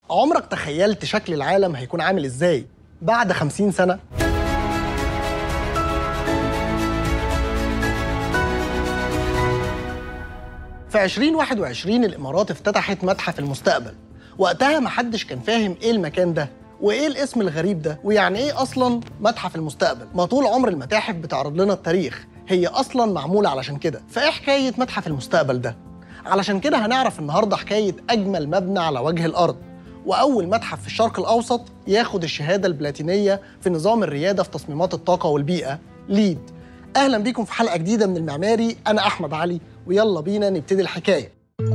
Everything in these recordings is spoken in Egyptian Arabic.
عمرك تخيلت شكل العالم هيكون عامل ازاي بعد 50 سنة؟ في 2021 الإمارات افتتحت متحف المستقبل وقتها محدش كان فاهم إيه المكان ده وإيه الاسم الغريب ده ويعني إيه أصلاً متحف المستقبل ما طول عمر المتاحف بتعرض لنا التاريخ هي أصلاً معمولة علشان كده فإيه حكاية متحف المستقبل ده؟ علشان كده هنعرف النهاردة حكاية أجمل مبنى على وجه الأرض وأول متحف في الشرق الأوسط ياخد الشهادة البلاتينية في نظام الريادة في تصميمات الطاقة والبيئة ليد أهلا بيكم في حلقة جديدة من المعماري أنا أحمد علي ويلا بينا نبتدي الحكاية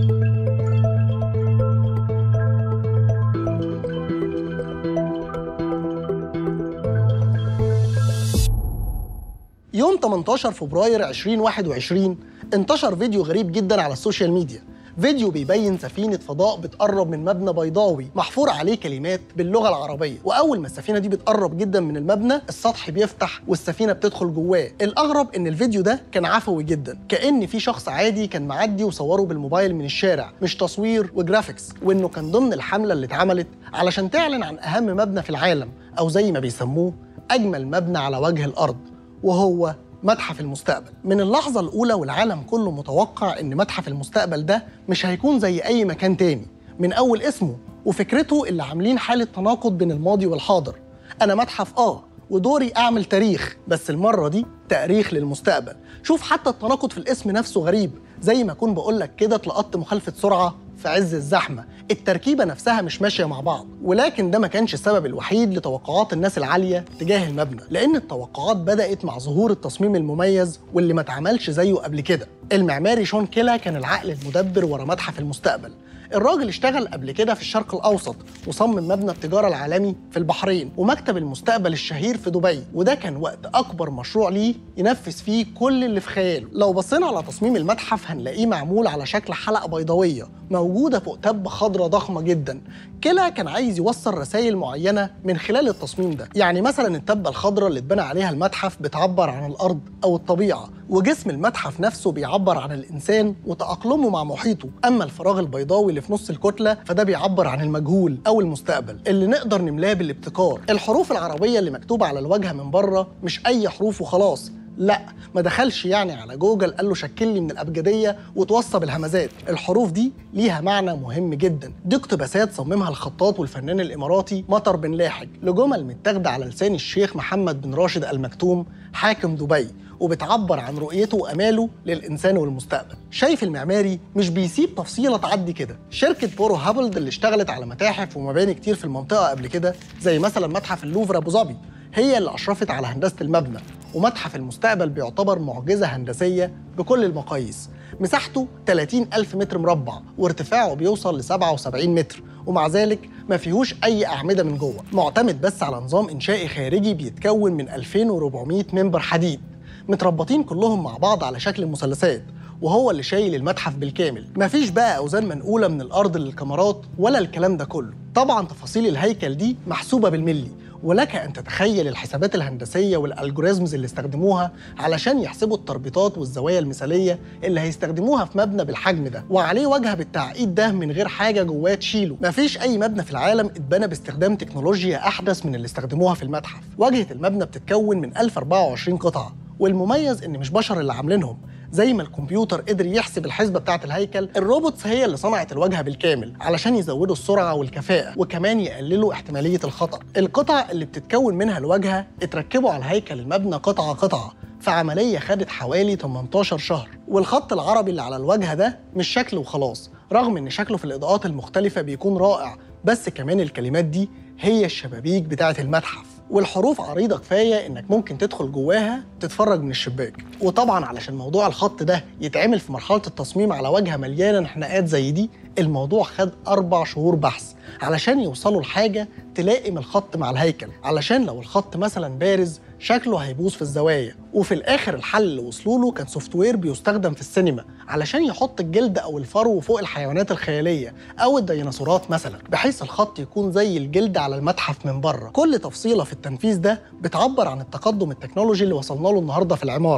يوم 18 فبراير 2021 انتشر فيديو غريب جدا على السوشيال ميديا فيديو بيبين سفينة فضاء بتقرب من مبنى بيضاوي محفور عليه كلمات باللغة العربية وأول ما السفينة دي بتقرب جدا من المبنى السطح بيفتح والسفينة بتدخل جواه الأغرب إن الفيديو ده كان عفوي جدا كأن في شخص عادي كان معدي وصوره بالموبايل من الشارع مش تصوير وجرافيكس وإنه كان ضمن الحملة اللي اتعملت علشان تعلن عن أهم مبنى في العالم أو زي ما بيسموه أجمل مبنى على وجه الأرض وهو متحف المستقبل من اللحظة الأولى والعالم كله متوقع إن متحف المستقبل ده مش هيكون زي أي مكان تاني من أول اسمه وفكرته اللي عاملين حالة تناقض بين الماضي والحاضر أنا متحف آه ودوري أعمل تاريخ بس المرة دي تاريخ للمستقبل شوف حتى التناقض في الاسم نفسه غريب زي ما أكون بقول لك كده اتلقطت مخالفة سرعة في عز الزحمة التركيبة نفسها مش ماشية مع بعض ولكن ده ما كانش السبب الوحيد لتوقعات الناس العالية تجاه المبنى لأن التوقعات بدأت مع ظهور التصميم المميز واللي ما اتعملش زيه قبل كده المعماري شون كيلا كان العقل المدبر ورا متحف المستقبل الراجل اشتغل قبل كده في الشرق الأوسط وصمم مبنى التجارة العالمي في البحرين ومكتب المستقبل الشهير في دبي وده كان وقت أكبر مشروع ليه ينفذ فيه كل اللي في خياله لو بصينا على تصميم المتحف هنلاقيه معمول على شكل حلقة بيضاوية موجودة فوق تبة خضراء ضخمة جدا كلا كان عايز يوصل رسائل معينة من خلال التصميم ده يعني مثلا التبة الخضراء اللي اتبنى عليها المتحف بتعبر عن الأرض أو الطبيعة وجسم المتحف نفسه بيعبر عن الإنسان وتأقلمه مع محيطه أما الفراغ البيضاوي اللي في نص الكتلة فده بيعبر عن المجهول أو المستقبل اللي نقدر نملاه بالابتكار الحروف العربية اللي مكتوبة على الواجهة من بره مش أي حروف وخلاص لا ما دخلش يعني على جوجل قال له شكل لي من الابجديه وتوصى بالهمزات الحروف دي ليها معنى مهم جدا دي اقتباسات صممها الخطاط والفنان الاماراتي مطر بن لاحج لجمل متاخده على لسان الشيخ محمد بن راشد المكتوم حاكم دبي وبتعبر عن رؤيته واماله للانسان والمستقبل شايف المعماري مش بيسيب تفصيله تعدي كده شركه بورو هابلد اللي اشتغلت على متاحف ومباني كتير في المنطقه قبل كده زي مثلا متحف اللوفر ابو ظبي هي اللي اشرفت على هندسه المبنى ومتحف المستقبل بيعتبر معجزة هندسية بكل المقاييس مساحته 30 ألف متر مربع وارتفاعه بيوصل ل 77 متر ومع ذلك ما فيهوش أي أعمدة من جوه معتمد بس على نظام إنشائي خارجي بيتكون من 2400 منبر حديد متربطين كلهم مع بعض على شكل مثلثات وهو اللي شايل المتحف بالكامل مفيش بقى اوزان منقوله من الارض للكاميرات ولا الكلام ده كله طبعا تفاصيل الهيكل دي محسوبه بالملي ولك ان تتخيل الحسابات الهندسيه والالجوريزمز اللي استخدموها علشان يحسبوا التربيطات والزوايا المثاليه اللي هيستخدموها في مبنى بالحجم ده وعليه واجهه بالتعقيد ده من غير حاجه جواه تشيله مفيش اي مبنى في العالم اتبنى باستخدام تكنولوجيا احدث من اللي استخدموها في المتحف واجهه المبنى بتتكون من 1024 قطعه والمميز ان مش بشر اللي عاملينهم زي ما الكمبيوتر قدر يحسب الحسبه بتاعه الهيكل الروبوتس هي اللي صنعت الواجهه بالكامل علشان يزودوا السرعه والكفاءه وكمان يقللوا احتماليه الخطا القطع اللي بتتكون منها الواجهه اتركبوا على هيكل المبنى قطعه قطعه في عمليه خدت حوالي 18 شهر والخط العربي اللي على الواجهه ده مش شكل وخلاص رغم ان شكله في الاضاءات المختلفه بيكون رائع بس كمان الكلمات دي هي الشبابيك بتاعه المتحف والحروف عريضه كفايه انك ممكن تدخل جواها تتفرج من الشباك وطبعا علشان موضوع الخط ده يتعمل في مرحله التصميم على واجهه مليانه انحناءات زي دي الموضوع خد اربع شهور بحث علشان يوصلوا لحاجه تلائم الخط مع الهيكل علشان لو الخط مثلا بارز شكله هيبوظ في الزوايا وفي الاخر الحل اللي وصلوا له كان سوفت وير بيستخدم في السينما علشان يحط الجلد او الفرو فوق الحيوانات الخياليه او الديناصورات مثلا بحيث الخط يكون زي الجلد على المتحف من بره كل تفصيله في التنفيذ ده بتعبر عن التقدم التكنولوجي اللي وصلنا له النهارده في العماره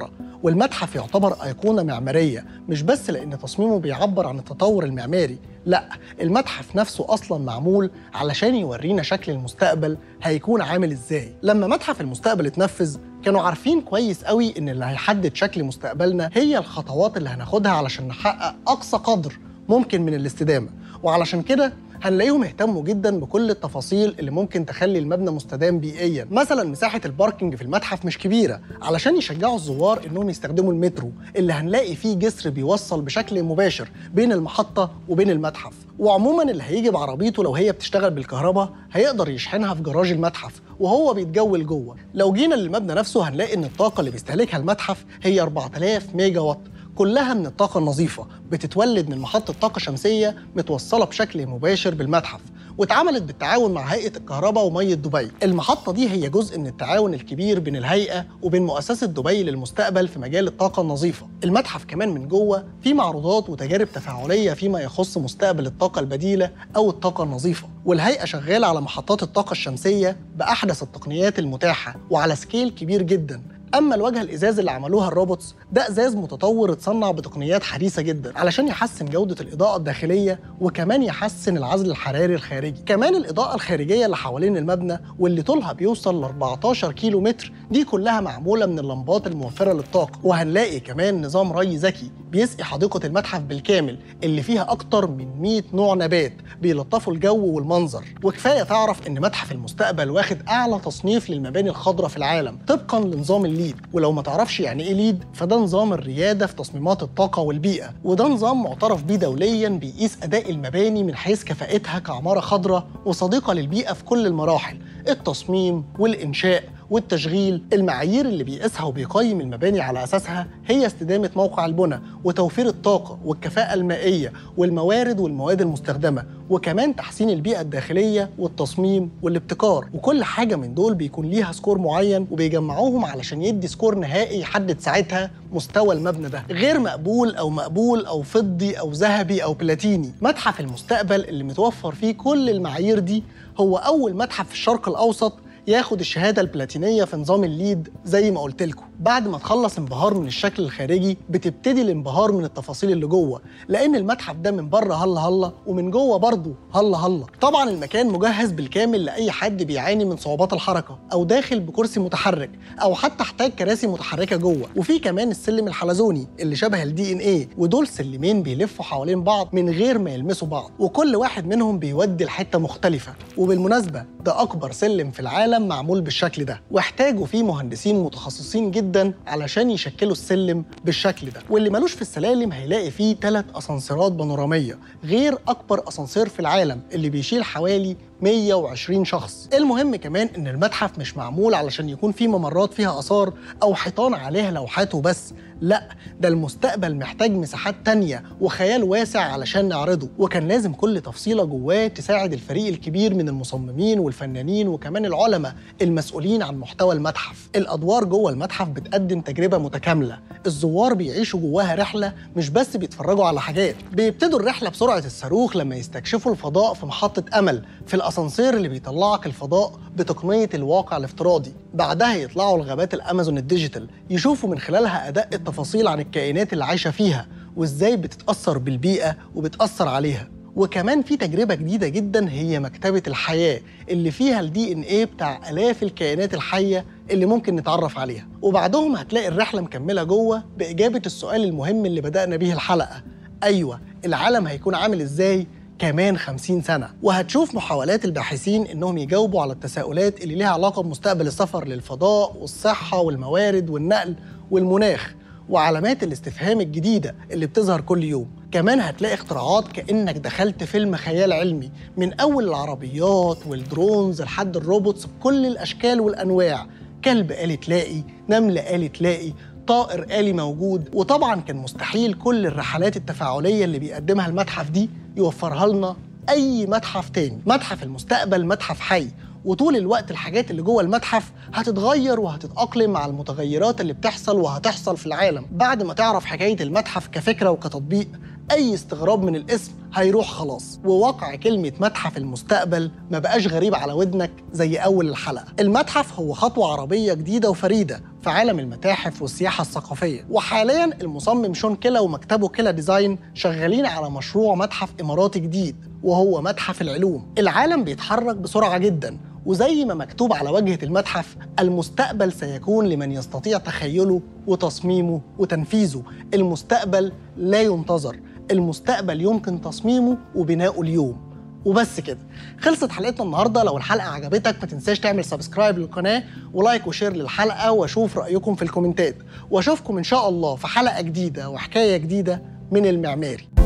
والمتحف يعتبر أيقونة معمارية مش بس لأن تصميمه بيعبر عن التطور المعماري لا المتحف نفسه أصلا معمول علشان يورينا شكل المستقبل هيكون عامل إزاي لما متحف المستقبل اتنفذ كانوا عارفين كويس قوي إن اللي هيحدد شكل مستقبلنا هي الخطوات اللي هناخدها علشان نحقق أقصى قدر ممكن من الاستدامة وعلشان كده هنلاقيهم اهتموا جدا بكل التفاصيل اللي ممكن تخلي المبنى مستدام بيئيا مثلا مساحه الباركنج في المتحف مش كبيره علشان يشجعوا الزوار انهم يستخدموا المترو اللي هنلاقي فيه جسر بيوصل بشكل مباشر بين المحطه وبين المتحف وعموما اللي هيجي بعربيته لو هي بتشتغل بالكهرباء هيقدر يشحنها في جراج المتحف وهو بيتجول جوه لو جينا للمبنى نفسه هنلاقي ان الطاقه اللي بيستهلكها المتحف هي 4000 ميجا وات كلها من الطاقة النظيفة بتتولد من محطة طاقة شمسية متوصلة بشكل مباشر بالمتحف واتعملت بالتعاون مع هيئة الكهرباء ومية دبي المحطة دي هي جزء من التعاون الكبير بين الهيئة وبين مؤسسة دبي للمستقبل في مجال الطاقة النظيفة المتحف كمان من جوه فيه معروضات وتجارب تفاعلية فيما يخص مستقبل الطاقة البديلة أو الطاقة النظيفة والهيئة شغالة على محطات الطاقة الشمسية بأحدث التقنيات المتاحة وعلى سكيل كبير جدا اما الواجهه الازاز اللي عملوها الروبوتس ده ازاز متطور اتصنع بتقنيات حديثه جدا علشان يحسن جوده الاضاءه الداخليه وكمان يحسن العزل الحراري الخارجي كمان الاضاءه الخارجيه اللي حوالين المبنى واللي طولها بيوصل ل 14 كيلو متر دي كلها معموله من اللمبات الموفره للطاقه وهنلاقي كمان نظام ري ذكي بيسقي حديقه المتحف بالكامل اللي فيها اكتر من 100 نوع نبات بيلطفوا الجو والمنظر وكفايه تعرف ان متحف المستقبل واخد اعلى تصنيف للمباني الخضراء في العالم طبقا لنظام الليد ولو ما تعرفش يعني ايه ليد فده نظام الرياده في تصميمات الطاقه والبيئه وده نظام معترف بيه دوليا بيقيس اداء المباني من حيث كفاءتها كعماره خضراء وصديقه للبيئه في كل المراحل التصميم والانشاء والتشغيل المعايير اللي بيقيسها وبيقيم المباني على اساسها هي استدامه موقع البنى وتوفير الطاقه والكفاءه المائيه والموارد والمواد المستخدمه وكمان تحسين البيئه الداخليه والتصميم والابتكار وكل حاجه من دول بيكون ليها سكور معين وبيجمعوهم علشان يدي سكور نهائي يحدد ساعتها مستوى المبنى ده غير مقبول او مقبول او فضي او ذهبي او بلاتيني متحف المستقبل اللي متوفر فيه كل المعايير دي هو اول متحف في الشرق الاوسط ياخد الشهاده البلاتينيه في نظام الليد زي ما قلت لكم بعد ما تخلص انبهار من الشكل الخارجي بتبتدي الانبهار من التفاصيل اللي جوه لان المتحف ده من بره هلا هلا ومن جوه برضه هلا هلا طبعا المكان مجهز بالكامل لاي حد بيعاني من صعوبات الحركه او داخل بكرسي متحرك او حتى احتاج كراسي متحركه جوه وفي كمان السلم الحلزوني اللي شبه الدي ان ايه ودول سلمين بيلفوا حوالين بعض من غير ما يلمسوا بعض وكل واحد منهم بيودي لحته مختلفه وبالمناسبه ده اكبر سلم في العالم معمول بالشكل ده واحتاجوا فيه مهندسين متخصصين جدا علشان يشكلوا السلم بالشكل ده واللي ملوش في السلالم هيلاقي فيه ثلاث اسانسيرات بانوراميه غير اكبر اسانسير في العالم اللي بيشيل حوالي 120 شخص المهم كمان ان المتحف مش معمول علشان يكون فيه ممرات فيها اثار او حيطان عليها لوحات وبس لا ده المستقبل محتاج مساحات تانية وخيال واسع علشان نعرضه وكان لازم كل تفصيلة جواه تساعد الفريق الكبير من المصممين والفنانين وكمان العلماء المسؤولين عن محتوى المتحف الأدوار جوه المتحف بتقدم تجربة متكاملة الزوار بيعيشوا جواها رحلة مش بس بيتفرجوا على حاجات بيبتدوا الرحلة بسرعة الصاروخ لما يستكشفوا الفضاء في محطة أمل في الأسانسير اللي بيطلعك الفضاء بتقنية الواقع الافتراضي بعدها يطلعوا لغابات الأمازون الديجيتال يشوفوا من خلالها أداء التفاصيل عن الكائنات اللي عايشة فيها وإزاي بتتأثر بالبيئة وبتأثر عليها وكمان في تجربة جديدة جدا هي مكتبة الحياة اللي فيها الدي ان ايه بتاع آلاف الكائنات الحية اللي ممكن نتعرف عليها وبعدهم هتلاقي الرحلة مكملة جوه بإجابة السؤال المهم اللي بدأنا بيه الحلقة أيوة العالم هيكون عامل إزاي كمان 50 سنة وهتشوف محاولات الباحثين إنهم يجاوبوا على التساؤلات اللي ليها علاقة بمستقبل السفر للفضاء والصحة والموارد والنقل والمناخ وعلامات الاستفهام الجديدة اللي بتظهر كل يوم كمان هتلاقي اختراعات كأنك دخلت فيلم خيال علمي من أول العربيات والدرونز لحد الروبوتس بكل الأشكال والأنواع كلب آلي تلاقي نملة آلي تلاقي طائر آلي موجود وطبعا كان مستحيل كل الرحلات التفاعلية اللي بيقدمها المتحف دي يوفرها لنا أي متحف تاني متحف المستقبل متحف حي وطول الوقت الحاجات اللي جوه المتحف هتتغير وهتتأقلم مع المتغيرات اللي بتحصل وهتحصل في العالم بعد ما تعرف حكاية المتحف كفكرة وكتطبيق اي استغراب من الاسم هيروح خلاص وواقع كلمة متحف المستقبل ما بقاش غريب على ودنك زي أول الحلقة المتحف هو خطوة عربية جديدة وفريدة في عالم المتاحف والسياحة الثقافية وحاليا المصمم شون كيلا ومكتبه كيلا ديزاين شغالين على مشروع متحف إماراتي جديد وهو متحف العلوم العالم بيتحرك بسرعة جدا وزي ما مكتوب على واجهة المتحف المستقبل سيكون لمن يستطيع تخيله وتصميمه وتنفيذه المستقبل لا ينتظر المستقبل يمكن تصميمه وبناؤه اليوم وبس كده خلصت حلقتنا النهارده لو الحلقه عجبتك ما تنساش تعمل سبسكرايب للقناه ولايك وشير للحلقه واشوف رايكم في الكومنتات واشوفكم ان شاء الله في حلقه جديده وحكايه جديده من المعماري